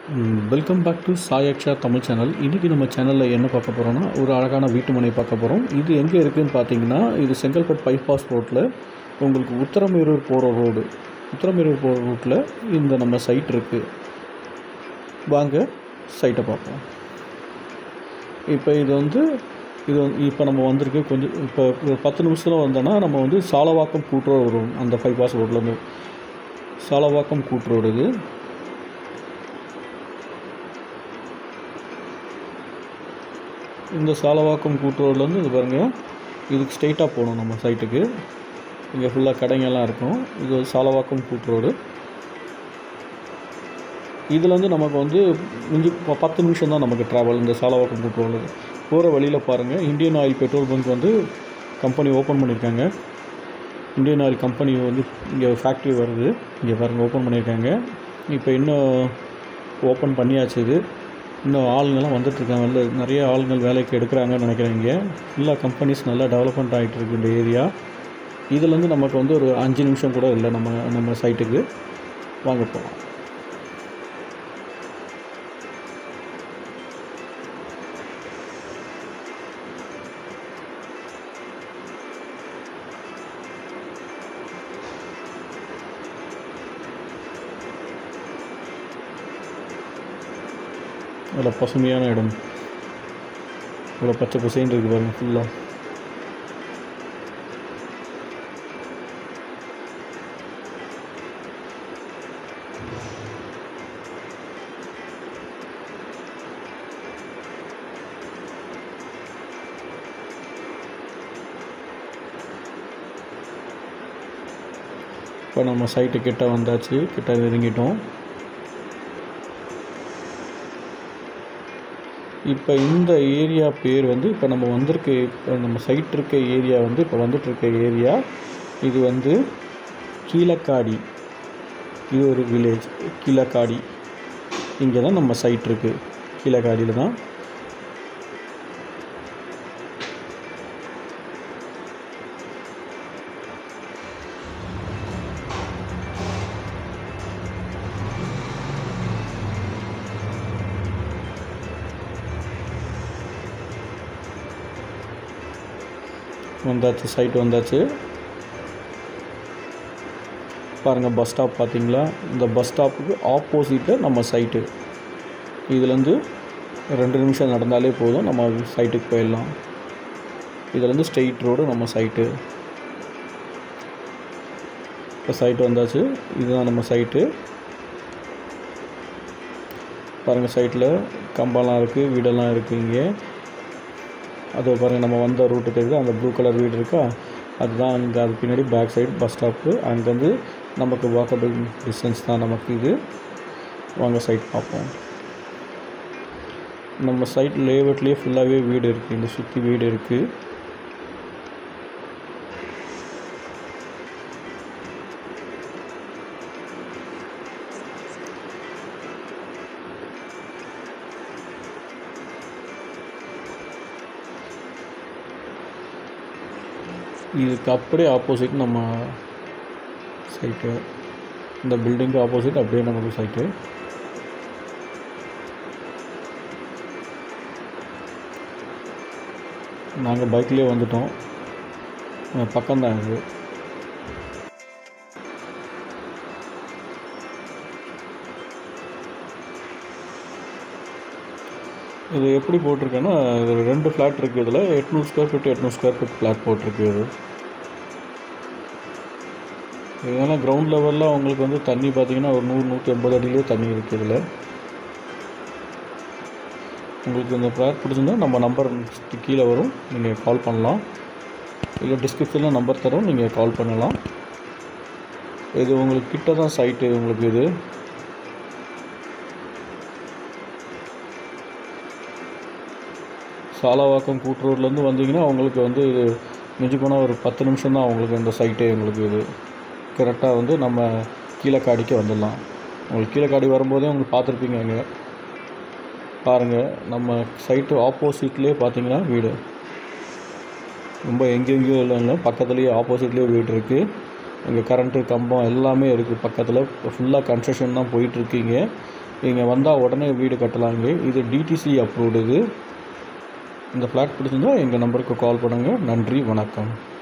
welcome back to Sayaksha Tamil channel இன்றைக்கி நம்ம சேனலில் என்ன பார்க்க போகிறோம்னா ஒரு அழகான வீட்டு மனை பார்க்க போகிறோம் இது எங்கே இருக்குதுன்னு பார்த்தீங்கன்னா இது செங்கல்பட்டு பைபாஸ் ரோட்டில் உங்களுக்கு உத்தரமேரூர் போகிற ரோடு உத்தரமேரூர் போகிற ரூட்டில் இந்த நம்ம சைட் இருக்குது வாங்க சைட்டை பார்ப்போம் இப்போ இது வந்து இது வந்து இப்போ நம்ம வந்திருக்கு கொஞ்சம் இப்போ ஒரு பத்து நிமிஷத்தில் வந்தோன்னா நம்ம வந்து சாலவாக்கம் கூட்டுரோடு வரும் அந்த பைபாஸ் ரோட்லேருந்து சாலவாக்கம் கூட்டுரோடு இது இந்த சாலவாக்கம் கூட்டுரோட்லேருந்து இது பாருங்கள் இதுக்கு ஸ்ட்ரெயிட்டாக போகணும் நம்ம சைட்டுக்கு இங்கே ஃபுல்லாக கடைங்கெல்லாம் இருக்கும் இது ஒரு சாலவாக்கம் கூட்டுரோடு இதுலேருந்து நமக்கு வந்து மிஞ்சி ப- பத்து நிமிஷம் தான் நமக்கு ட்ராவல் இந்த சாலவாக்கம் கூட்டுரோடு போகிற வழியில் பாருங்கள் இந்தியன் ஆயில் பெட்ரோல் பங்க் வந்து கம்பெனி ஓப்பன் பண்ணியிருக்காங்க இந்தியன் ஆயில் கம்பெனி வந்து இங்கே ஃபேக்ட்ரி வருது இங்கே பாருங்கள் ஓப்பன் பண்ணியிருக்காங்க இப்போ இன்னும் ஓப்பன் பண்ணியாச்சு இது இன்னும் ஆளுங்கெல்லாம் வந்துட்டுருக்காங்க இல்லை நிறைய ஆளுங்கள் வேலைக்கு எடுக்கிறாங்கன்னு நினைக்கிறேன் இங்கே ஃபுல்லாக கம்பெனிஸ் நல்லா டெவலப்மெண்ட் ஆகிட்டு இருக்கு இந்த ஏரியா இதுலேருந்து நமக்கு வந்து ஒரு அஞ்சு நிமிஷம் கூட இல்லை நம்ம நம்ம சைட்டுக்கு வாங்க போகலாம் இவ்வளோ பசுமையான இடம் இவ்வளோ பச்சை பசேன்னு இருக்குது பாருங்க ஃபுல்லாக இப்போ நம்ம சைட்டு கிட்ட வந்தாச்சு கிட்ட நெருங்கிட்டோம் இப்போ இந்த ஏரியா பேர் வந்து இப்போ நம்ம வந்திருக்க இப்போ நம்ம சைட் இருக்க ஏரியா வந்து இப்போ வந்துட்டு இருக்க ஏரியா இது வந்து கீழக்காடி இது ஒரு வில்லேஜ் கீழக்காடி இங்கே தான் நம்ம சைட் இருக்குது கீழக்காடியில் தான் வந்தாச்சு சைட் வந்தாச்சு பாருங்கள் பஸ் ஸ்டாப் பார்த்தீங்களா இந்த பஸ் ஸ்டாப்புக்கு ஆப்போசிட்டில் நம்ம சைட்டு இதுலேருந்து ரெண்டு நிமிஷம் நடந்தாலே போதும் நம்ம சைட்டுக்கு போயிடலாம் இதுலேருந்து ஸ்ட்ரெயிட் ரோடு நம்ம சைட்டு இப்போ சைட்டு வந்தாச்சு இதுதான் நம்ம சைட்டு பாருங்கள் சைட்டில் கம்பம்லாம் இருக்குது வீடெல்லாம் இருக்குது இங்கே அது பாருங்கள் நம்ம வந்த ரூட்டு தெரியுது அந்த ப்ளூ கலர் வீடு இருக்கா அதுதான் அங்கே அது பின்னாடி பேக் சைடு பஸ் ஸ்டாப்பு அங்கேருந்து நமக்கு வாக்கபிள் டிஸ்டன்ஸ் தான் நமக்கு இது வாங்க சைட் பார்ப்போம் நம்ம சைட் லேஅவுட்லேயே ஃபுல்லாகவே வீடு இருக்குது இந்த சுற்றி வீடு இருக்குது இதுக்கு அப்படியே ஆப்போசிட் நம்ம சைட்டு இந்த பில்டிங்க்கு ஆப்போசிட் அப்படியே நமக்கு சைட்டு நாங்கள் பைக்லேயே வந்துட்டோம் அஹ் பக்கம்தான் இது இது எப்படி போட்டிருக்கேன்னா இது ரெண்டு ஃப்ளாட் இருக்குது இதில் எட்நூறு ஸ்கொயர் ஃபீட் எட்நூறு ஸ்கொயர் ஃபீட் ஃப்ளாட் போட்டிருக்கு இது இதெல்லாம் கிரவுண்ட் லெவலில் உங்களுக்கு வந்து தண்ணி பார்த்தீங்கன்னா ஒரு நூறு நூற்றி ஐம்பது அடியிலே தண்ணி இருக்குது இதில் உங்களுக்கு இந்த ஃப்ளாட் பிடிச்சிருந்தா நம்ம நம்பர் கீழே வரும் நீங்கள் கால் பண்ணலாம் இல்லை டிஸ்கிரிப்ஷனில் நம்பர் தரோம் நீங்கள் கால் பண்ணலாம் இது உங்களுக்கு கிட்ட தான் சைட்டு உங்களுக்கு இது சாலாவாக்கம் கூட்டுரோட்லேருந்து வந்தீங்கன்னா உங்களுக்கு வந்து இது மிஞ்சி போனால் ஒரு பத்து நிமிஷம் தான் உங்களுக்கு இந்த சைட்டே உங்களுக்கு இது கரெக்டாக வந்து நம்ம கீழக்காடிக்கு வந்துடலாம் உங்களுக்கு கீழக்காடி வரும்போதே உங்களுக்கு பார்த்துருப்பீங்க அங்கே பாருங்கள் நம்ம சைட்டு ஆப்போசிட்லேயே பார்த்தீங்கன்னா வீடு ரொம்ப எங்கெங்கேயோ இல்லைங்க பக்கத்துலேயே ஆப்போசிட்லேயே வீடு இருக்குது இங்கே கரண்ட்டு கம்பம் எல்லாமே இருக்குது பக்கத்தில் ஃபுல்லாக கன்ஸ்ட்ரக்ஷன் தான் போயிட்டுருக்கீங்க இங்கே வந்தால் உடனே வீடு கட்டலாம் இங்கே இது டிடிசி அப்ரூவ்டு இது இந்த ஃப்ளாட் பிடிச்சிருந்தா எங்கள் நம்பருக்கு கால் பண்ணுங்கள் நன்றி வணக்கம்